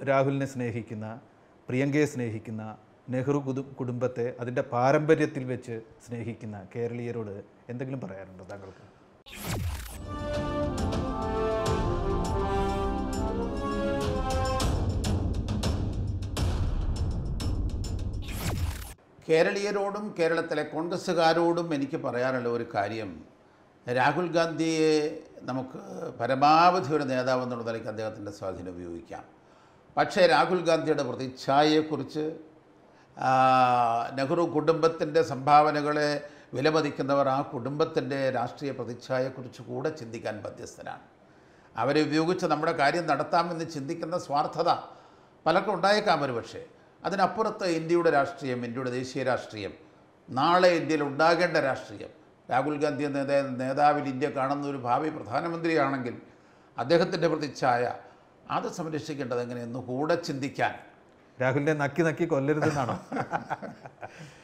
രാഹുലിനെ സ്നേഹിക്കുന്ന പ്രിയങ്കയെ സ്നേഹിക്കുന്ന നെഹ്റു കുതു കുടുംബത്തെ അതിൻ്റെ പാരമ്പര്യത്തിൽ വെച്ച് സ്നേഹിക്കുന്ന കേരളീയരോട് എന്തെങ്കിലും പറയാനുണ്ടോ താങ്കൾക്ക് കേരളീയരോടും കേരളത്തിലെ കോൺഗ്രസ്സുകാരോടും എനിക്ക് പറയാനുള്ള ഒരു കാര്യം രാഹുൽ ഗാന്ധിയെ നമുക്ക് പരമാവധി ഒരു നേതാവ് എന്നുള്ള നിലയ്ക്ക് അദ്ദേഹത്തിൻ്റെ സ്വാധീനം ഉപയോഗിക്കാം പക്ഷേ രാഹുൽ ഗാന്ധിയുടെ പ്രതിച്ഛായയെക്കുറിച്ച് ആ, നെഹ്റു കുടുംബത്തിൻ്റെ സംഭാവനകളെ വിലമതിക്കുന്നവർ ആ കുടുംബത്തിൻ്റെ രാഷ്ട്രീയ പ്രതിച്ഛായയെക്കുറിച്ച് കൂടെ ചിന്തിക്കാൻ ബാധ്യസ്ഥനാണ് അവരെ ഉപയോഗിച്ച് നമ്മുടെ കാര്യം നടത്താമെന്ന് ചിന്തിക്കുന്ന സ്വാർത്ഥത പലർക്കും ഉണ്ടായേക്കാം ഒരു പക്ഷേ അതിനപ്പുറത്ത് ഇന്ത്യയുടെ രാഷ്ട്രീയം ഇന്ത്യയുടെ ദേശീയ രാഷ്ട്രീയം നാളെ ഇന്ത്യയിൽ ഉണ്ടാകേണ്ട രാഷ്ട്രീയം രാഹുൽ ഗാന്ധി എന്ന നേതാ നേതാവിൽ ഇന്ത്യ കാണുന്ന ഒരു ഭാവി പ്രധാനമന്ത്രിയാണെങ്കിൽ അദ്ദേഹത്തിൻ്റെ പ്രതിച്ഛായ അത് സംരക്ഷിക്കേണ്ടത് എങ്ങനെയെന്ന് കൂടെ ചിന്തിക്കാൻ രാഹുലിനെ നക്കി നക്കി കൊല്ലരുതെന്നാണോ